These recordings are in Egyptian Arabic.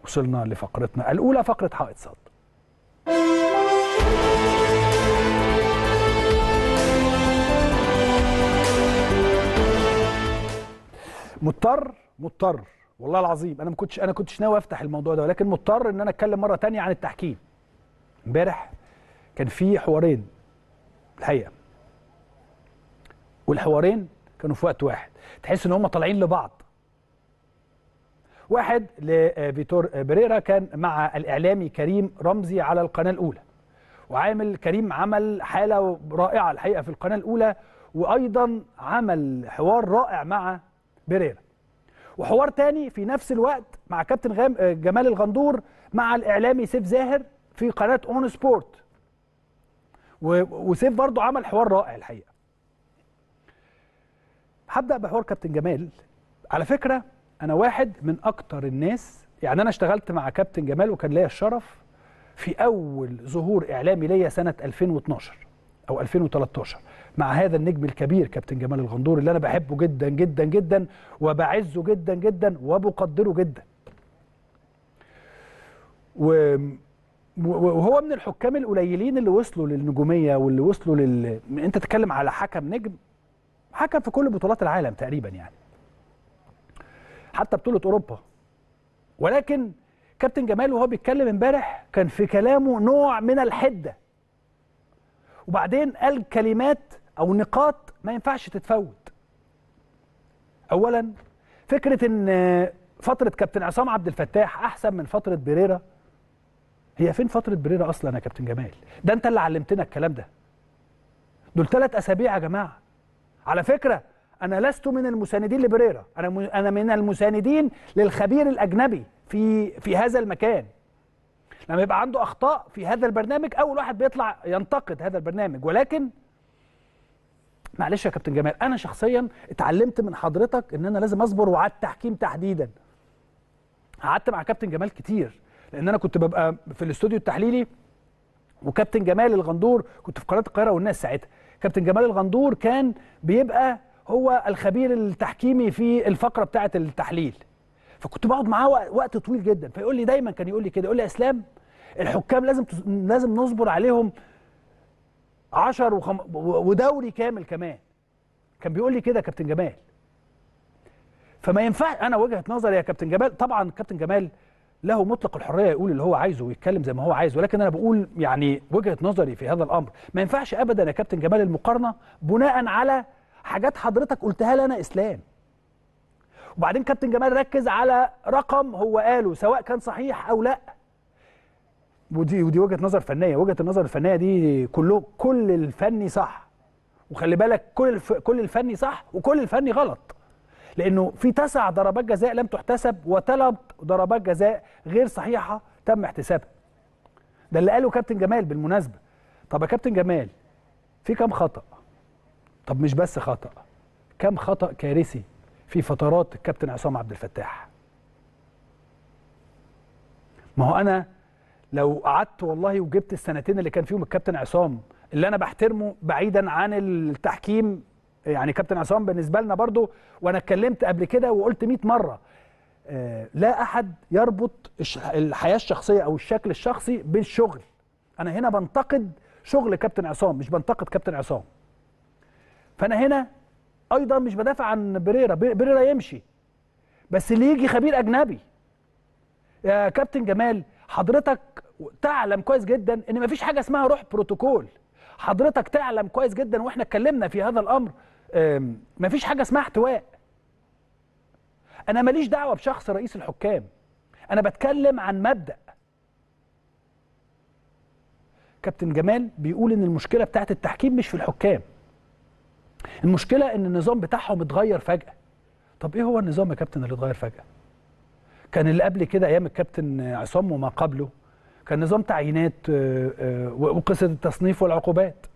وصلنا لفقرتنا الاولى فقره حائط صد مضطر مضطر والله العظيم انا ما كنتش انا كنتش ناوي افتح الموضوع ده ولكن مضطر ان انا اتكلم مره تانية عن التحكيم امبارح كان في حوارين الحقيقه والحوارين كانوا في وقت واحد تحس ان هم طالعين لبعض واحد لفيتور بريرا كان مع الاعلامي كريم رمزي على القناه الاولى وعامل كريم عمل حاله رائعه الحقيقه في القناه الاولى وايضا عمل حوار رائع مع بريرا وحوار تاني في نفس الوقت مع كابتن غام جمال الغندور مع الاعلامي سيف زاهر في قناه اون سبورت وسيف برضو عمل حوار رائع الحقيقه هبدا بحوار كابتن جمال على فكره انا واحد من اكتر الناس يعني انا اشتغلت مع كابتن جمال وكان ليا الشرف في اول ظهور اعلامي ليا سنه 2012 او 2013 مع هذا النجم الكبير كابتن جمال الغندور اللي انا بحبه جدا جدا جدا وبعزه جدا جدا وبقدره جدا و وهو من الحكام القليلين اللي وصلوا للنجوميه واللي وصلوا لل انت تتكلم على حكم نجم حكم في كل بطولات العالم تقريبا يعني حتى بطوله اوروبا ولكن كابتن جمال وهو بيتكلم امبارح كان في كلامه نوع من الحده وبعدين قال كلمات او نقاط ما ينفعش تتفوت اولا فكره ان فتره كابتن عصام عبد الفتاح احسن من فتره بريرا هي فين فتره بريرا اصلا يا كابتن جمال ده انت اللي علمتنا الكلام ده دول ثلاث اسابيع يا جماعه على فكره انا لست من المساندين لبريرا انا انا من المساندين للخبير الاجنبي في في هذا المكان لما يبقى عنده اخطاء في هذا البرنامج اول واحد بيطلع ينتقد هذا البرنامج ولكن معلش يا كابتن جمال انا شخصيا اتعلمت من حضرتك ان انا لازم اصبر وعلى التحكيم تحديدا قعدت مع كابتن جمال كتير لان انا كنت ببقى في الاستوديو التحليلي وكابتن جمال الغندور كنت في قناه القاهره والناس ساعتها كابتن جمال الغندور كان بيبقى هو الخبير التحكيمي في الفقره بتاعه التحليل فكنت بقعد معاه وقت طويل جدا فيقول لي دايما كان يقول لي كده يقول لي يا اسلام الحكام لازم لازم نصبر عليهم 10 وخم... ودوري كامل كمان كان بيقول لي كده كابتن جمال فما ينفع انا وجهه نظري يا كابتن جمال طبعا كابتن جمال له مطلق الحريه يقول اللي هو عايزه ويتكلم زي ما هو عايز ولكن انا بقول يعني وجهه نظري في هذا الامر ما ينفعش ابدا يا كابتن جمال المقارنه بناء على حاجات حضرتك قلتها لنا اسلام وبعدين كابتن جمال ركز على رقم هو قاله سواء كان صحيح او لا ودي ودي وجهه نظر فنيه وجهه النظر الفنيه دي كله كل الفني صح وخلي بالك كل الف كل الفني صح وكل الفني غلط لانه في تسع ضربات جزاء لم تحتسب وثلاث ضربات جزاء غير صحيحه تم احتسابها ده اللي قاله كابتن جمال بالمناسبه طب يا كابتن جمال في كام خطا طب مش بس خطا كم خطا كارثي في فترات الكابتن عصام عبد الفتاح ما هو انا لو قعدت والله وجبت السنتين اللي كان فيهم الكابتن عصام اللي انا بحترمه بعيدا عن التحكيم يعني كابتن عصام بالنسبه لنا برضو وانا اتكلمت قبل كده وقلت 100 مره آه لا احد يربط الحياه الشخصيه او الشكل الشخصي بالشغل انا هنا بنتقد شغل كابتن عصام مش بنتقد كابتن عصام فانا هنا ايضا مش بدافع عن بريرا بريرا يمشي بس اللي يجي خبير اجنبي يا كابتن جمال حضرتك تعلم كويس جدا ان مفيش حاجه اسمها روح بروتوكول حضرتك تعلم كويس جدا واحنا اتكلمنا في هذا الامر مفيش حاجه اسمها احتواء انا ماليش دعوه بشخص رئيس الحكام انا بتكلم عن مبدا كابتن جمال بيقول ان المشكله بتاعت التحكيم مش في الحكام المشكله ان النظام بتاعهم اتغير فجاه طب ايه هو النظام يا كابتن اللي اتغير فجاه كان اللي قبل كده ايام الكابتن عصام وما قبله كان نظام تعيينات وقصه التصنيف والعقوبات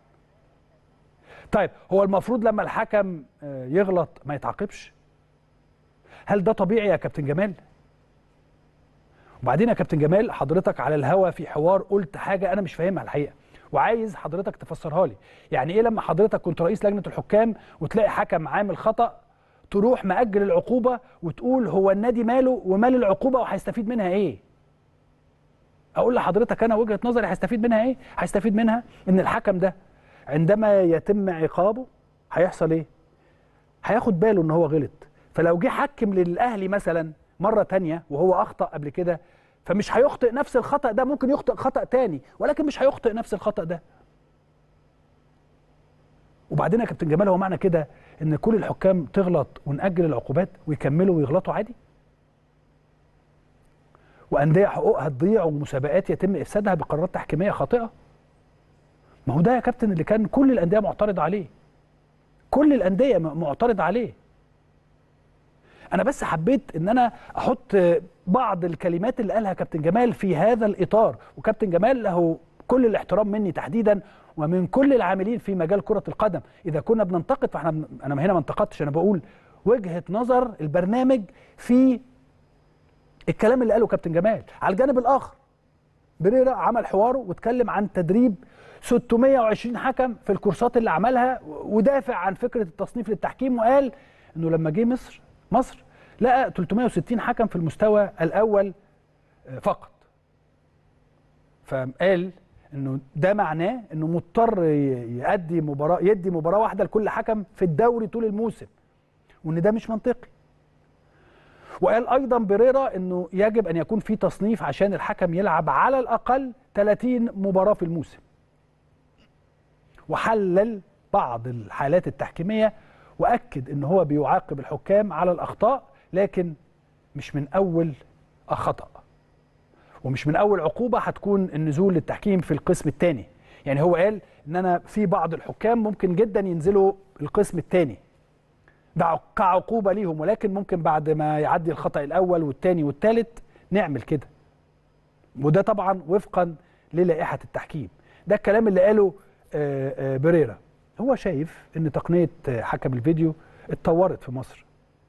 طيب هو المفروض لما الحكم يغلط ما يتعاقبش هل ده طبيعي يا كابتن جمال وبعدين يا كابتن جمال حضرتك على الهوا في حوار قلت حاجه انا مش فاهمها الحقيقه وعايز حضرتك تفسرها لي يعني ايه لما حضرتك كنت رئيس لجنه الحكام وتلاقي حكم عامل خطا تروح مأجل العقوبة وتقول هو النادي ماله ومال العقوبة وهيستفيد منها ايه اقول لحضرتك انا وجهة نظري هيستفيد منها ايه هيستفيد منها ان الحكم ده عندما يتم عقابه هيحصل ايه هياخد باله ان هو غلط فلو جه حكم للاهلي مثلا مرة تانية وهو اخطأ قبل كده فمش هيخطئ نفس الخطأ ده ممكن يخطئ خطأ تاني ولكن مش هيخطئ نفس الخطأ ده وبعدين يا كابتن جمال هو معنى كده ان كل الحكام تغلط ونأجل العقوبات ويكملوا ويغلطوا عادي وأندية حقوقها تضيع ومسابقات يتم إفسادها بقرارات تحكيمية خاطئة ما هو ده يا كابتن اللي كان كل الأندية معترضة عليه كل الأندية معترضة عليه أنا بس حبيت إن أنا أحط بعض الكلمات اللي قالها كابتن جمال في هذا الإطار وكابتن جمال له كل الاحترام مني تحديدا ومن كل العاملين في مجال كرة القدم إذا كنا بننتقد فاحنا أنا هنا ما انتقدتش أنا بقول وجهة نظر البرنامج في الكلام اللي قاله كابتن جمال على الجانب الآخر بريرا عمل حواره واتكلم عن تدريب 620 حكم في الكورسات اللي عملها ودافع عن فكرة التصنيف للتحكيم وقال إنه لما جه مصر مصر لقى 360 حكم في المستوى الأول فقط فقال انه ده معناه انه مضطر يؤدي مباراه يدي مباراه واحده لكل حكم في الدوري طول الموسم وان ده مش منطقي وقال ايضا بريرا انه يجب ان يكون في تصنيف عشان الحكم يلعب على الاقل 30 مباراه في الموسم وحلل بعض الحالات التحكيميه واكد ان هو بيعاقب الحكام على الاخطاء لكن مش من اول خطأ ومش من اول عقوبه هتكون النزول للتحكيم في القسم الثاني يعني هو قال ان انا في بعض الحكام ممكن جدا ينزلوا القسم الثاني ده كعقوبه ليهم ولكن ممكن بعد ما يعدي الخطا الاول والثاني والثالث نعمل كده وده طبعا وفقا للائحه التحكيم ده الكلام اللي قاله بريرا هو شايف ان تقنيه حكم الفيديو اتطورت في مصر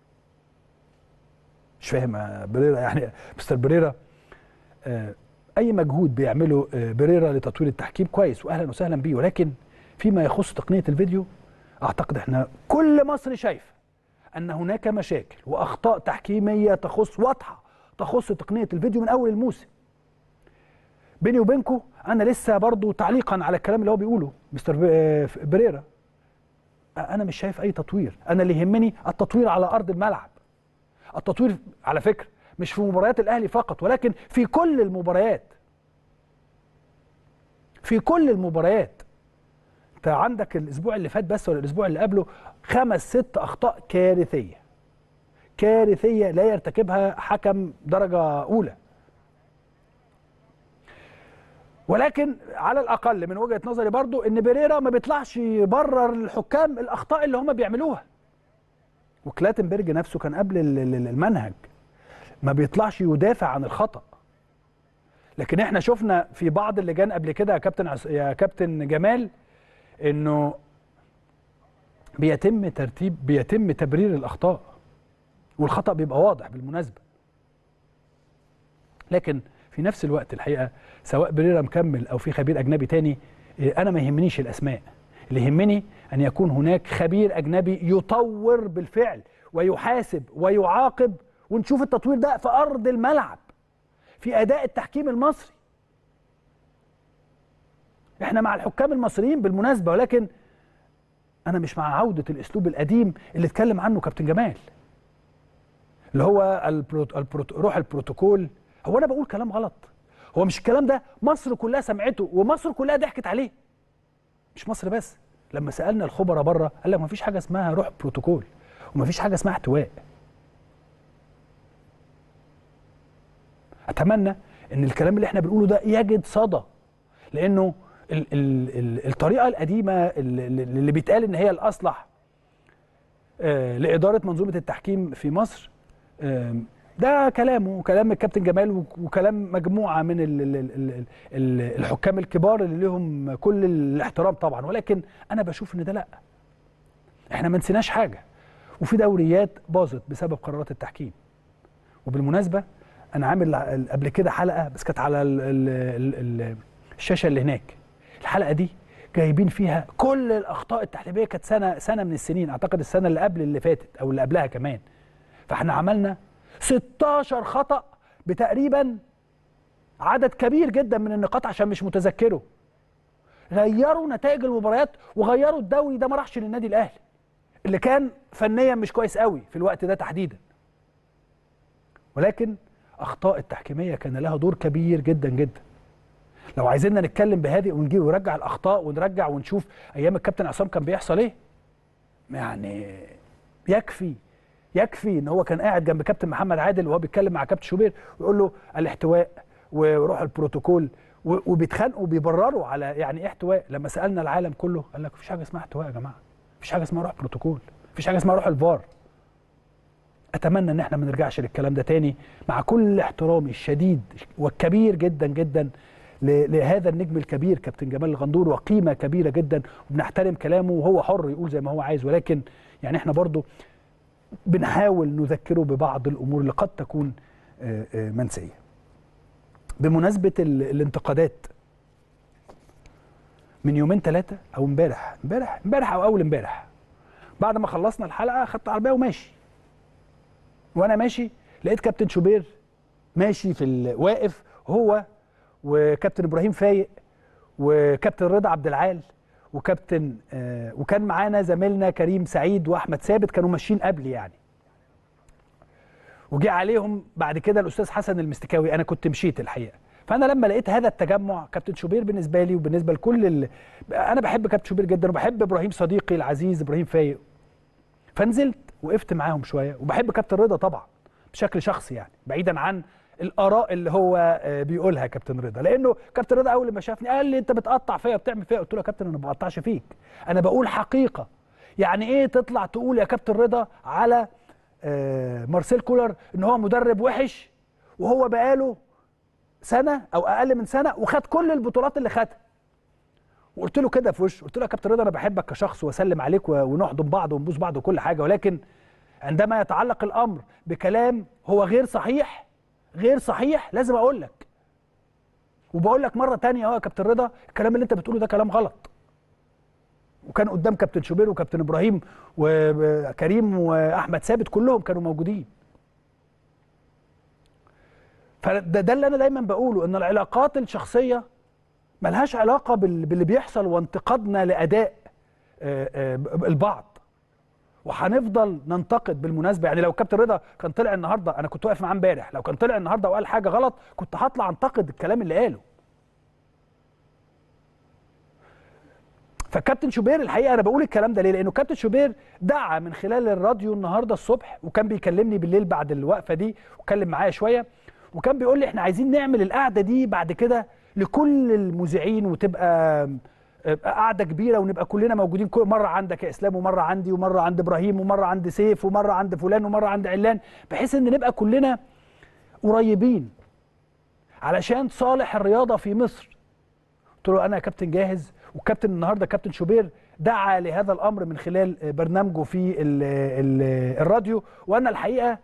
مش فاهم بريرا يعني مستر بريرا اي مجهود بيعمله بريرا لتطوير التحكيم كويس واهلا وسهلا بيه ولكن فيما يخص تقنيه الفيديو اعتقد احنا كل مصر شايف ان هناك مشاكل واخطاء تحكيميه تخص واضحه تخص تقنيه الفيديو من اول الموسم بيني وبينكم انا لسه برضو تعليقا على الكلام اللي هو بيقوله مستر بريرا انا مش شايف اي تطوير انا اللي يهمني التطوير على ارض الملعب التطوير على فكره مش في مباريات الاهلي فقط ولكن في كل المباريات في كل المباريات انت عندك الاسبوع اللي فات بس ولا الاسبوع اللي قبله خمس ست اخطاء كارثيه كارثيه لا يرتكبها حكم درجه اولى ولكن على الاقل من وجهه نظري برضو ان بيريرا ما بيطلعش يبرر الحكام الاخطاء اللي هم بيعملوها وكلاتنبرج نفسه كان قبل المنهج ما بيطلعش يدافع عن الخطا لكن احنا شفنا في بعض اللجان قبل كده يا كابتن عس... يا كابتن جمال انه بيتم ترتيب بيتم تبرير الاخطاء والخطا بيبقى واضح بالمناسبه لكن في نفس الوقت الحقيقه سواء بريرا مكمل او في خبير اجنبي تاني انا ما يهمنيش الاسماء اللي يهمني ان يكون هناك خبير اجنبي يطور بالفعل ويحاسب ويعاقب ونشوف التطوير ده في ارض الملعب في اداء التحكيم المصري احنا مع الحكام المصريين بالمناسبه ولكن انا مش مع عوده الاسلوب القديم اللي اتكلم عنه كابتن جمال اللي هو البروت... البروت... روح البروتوكول هو انا بقول كلام غلط هو مش الكلام ده مصر كلها سمعته ومصر كلها ضحكت عليه مش مصر بس لما سالنا الخبراء بره قال لك ما فيش حاجه اسمها روح بروتوكول وما فيش حاجه اسمها احتواء اتمنى ان الكلام اللي احنا بنقوله ده يجد صدى لانه ال ال ال الطريقه القديمه اللي بيتقال ان هي الاصلح آه لاداره منظومه التحكيم في مصر آه ده كلامه وكلام الكابتن جمال وكلام مجموعه من ال ال ال ال الحكام الكبار اللي لهم كل الاحترام طبعا ولكن انا بشوف ان ده لا احنا ما نسيناش حاجه وفي دوريات باظت بسبب قرارات التحكيم وبالمناسبه انا عامل قبل كده حلقه بس كانت على ال ال ال الشاشه اللي هناك الحلقه دي جايبين فيها كل الاخطاء التحليليه كانت سنه سنه من السنين اعتقد السنه اللي قبل اللي فاتت او اللي قبلها كمان فاحنا عملنا 16 خطا بتقريبا عدد كبير جدا من النقاط عشان مش متذكره غيروا نتائج المباريات وغيروا الدوري ده ما راحش للنادي الاهلي اللي كان فنيا مش كويس قوي في الوقت ده تحديدا ولكن اخطاء التحكيميه كان لها دور كبير جدا جدا لو عايزيننا نتكلم بهذه ونجي ونرجع الاخطاء ونرجع ونشوف ايام الكابتن عصام كان بيحصل ايه يعني يكفي يكفي ان هو كان قاعد جنب كابتن محمد عادل وهو بيتكلم مع كابتن شوبير ويقول له الاحتواء وروح البروتوكول وبيتخانقوا وبيبرروا على يعني ايه احتواء لما سالنا العالم كله قال لك مفيش حاجه اسمها احتواء يا جماعه مفيش حاجه اسمها روح بروتوكول مفيش حاجه اسمها روح الفار اتمنى ان احنا ما نرجعش للكلام ده تاني مع كل احترامي الشديد والكبير جدا جدا لهذا النجم الكبير كابتن جمال الغندور وقيمه كبيره جدا وبنحترم كلامه وهو حر يقول زي ما هو عايز ولكن يعني احنا برضو بنحاول نذكره ببعض الامور اللي قد تكون منسيه بمناسبه الانتقادات من يومين ثلاثه او امبارح امبارح امبارح او اول امبارح بعد ما خلصنا الحلقه خدت العربيه وماشي وانا ماشي لقيت كابتن شوبير ماشي في واقف هو وكابتن ابراهيم فايق وكابتن رضا عبد العال وكابتن آه وكان معانا زميلنا كريم سعيد واحمد ثابت كانوا ماشيين قبلي يعني وجي عليهم بعد كده الاستاذ حسن المستكاوي انا كنت مشيت الحقيقه فانا لما لقيت هذا التجمع كابتن شوبير بالنسبه لي وبالنسبه لكل ال... انا بحب كابتن شوبير جدا وبحب ابراهيم صديقي العزيز ابراهيم فايق فنزلت وقفت معاهم شويه وبحب كابتن رضا طبعا بشكل شخصي يعني بعيدا عن الاراء اللي هو بيقولها كابتن رضا لانه كابتن رضا اول ما شافني قال لي انت بتقطع فيا وبتعمل فيا قلت له يا كابتن انا ما بقطعش فيك انا بقول حقيقه يعني ايه تطلع تقول يا كابتن رضا على مارسيل كولر ان هو مدرب وحش وهو بقاله سنه او اقل من سنه وخد كل البطولات اللي خدها وقلت له كده في وشه قلت له يا كابتن رضا انا بحبك كشخص واسلم عليك ونحضن بعض ونبوس بعض وكل حاجه ولكن عندما يتعلق الامر بكلام هو غير صحيح غير صحيح لازم اقول لك وبقول لك مره تانية اهو يا كابتن رضا الكلام اللي انت بتقوله ده كلام غلط وكان قدام كابتن شوبير وكابتن ابراهيم وكريم واحمد ثابت كلهم كانوا موجودين فده ده اللي انا دايما بقوله ان العلاقات الشخصيه ملهاش علاقه باللي بيحصل وانتقادنا لاداء البعض وهنفضل ننتقد بالمناسبه يعني لو كابتن رضا كان طلع النهارده انا كنت واقف معاه امبارح لو كان طلع النهارده وقال حاجه غلط كنت هطلع انتقد الكلام اللي قاله فكابتن شوبير الحقيقه انا بقول الكلام ده ليه لانه كابتن شوبير دعا من خلال الراديو النهارده الصبح وكان بيكلمني بالليل بعد الوقفه دي واتكلم معايا شويه وكان بيقول لي احنا عايزين نعمل القعده دي بعد كده لكل المذيعين وتبقى قعده كبيره ونبقى كلنا موجودين كل مره عندك يا اسلام ومره عندي ومره عند ابراهيم ومره عند سيف ومره عند فلان ومره عند علان بحيث ان نبقى كلنا قريبين علشان صالح الرياضه في مصر قلت له انا يا كابتن جاهز والكابتن النهارده كابتن شوبير دعا لهذا الامر من خلال برنامجه في ال ال الراديو وانا الحقيقه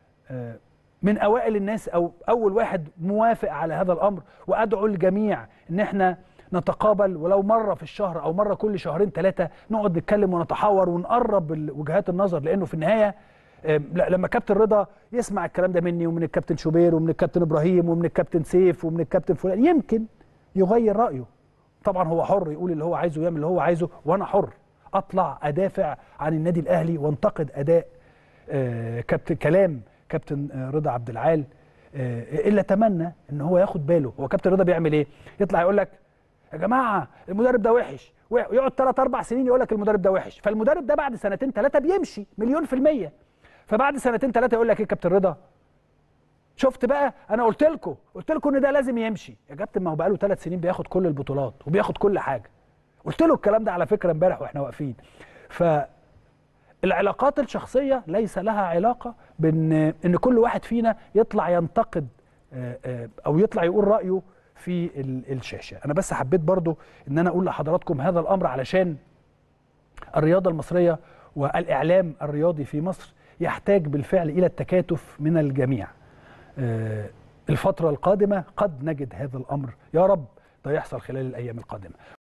من اوائل الناس او اول واحد موافق على هذا الامر وادعو الجميع ان احنا نتقابل ولو مره في الشهر او مره كل شهرين ثلاثه نقعد نتكلم ونتحاور ونقرب وجهات النظر لانه في النهايه لما كابتن رضا يسمع الكلام ده مني ومن الكابتن شوبير ومن الكابتن ابراهيم ومن الكابتن سيف ومن الكابتن فلان يمكن يغير رايه طبعا هو حر يقول اللي هو عايزه ويعمل اللي هو عايزه وانا حر اطلع ادافع عن النادي الاهلي وانتقد اداء كابتن كلام كابتن رضا عبد العال الا اتمنى ان هو ياخد باله هو كابتن رضا بيعمل ايه يطلع يقول لك يا جماعه المدرب ده وحش ويقعد ثلاث اربع سنين يقول لك المدرب ده وحش فالمدرب ده بعد سنتين ثلاثه بيمشي مليون في الميه فبعد سنتين ثلاثه يقول لك ايه كابتن رضا شفت بقى انا قلت لكم قلت لكم ان ده لازم يمشي يا كابتن ما هو بقى له ثلاث سنين بياخد كل البطولات وبياخد كل حاجه قلت له الكلام ده على فكره امبارح واحنا واقفين ف العلاقات الشخصيه ليس لها علاقه بان ان كل واحد فينا يطلع ينتقد او يطلع يقول رايه في الشاشه انا بس حبيت برضو ان انا اقول لحضراتكم هذا الامر علشان الرياضه المصريه والاعلام الرياضي في مصر يحتاج بالفعل الى التكاتف من الجميع الفتره القادمه قد نجد هذا الامر يا رب ده يحصل خلال الايام القادمه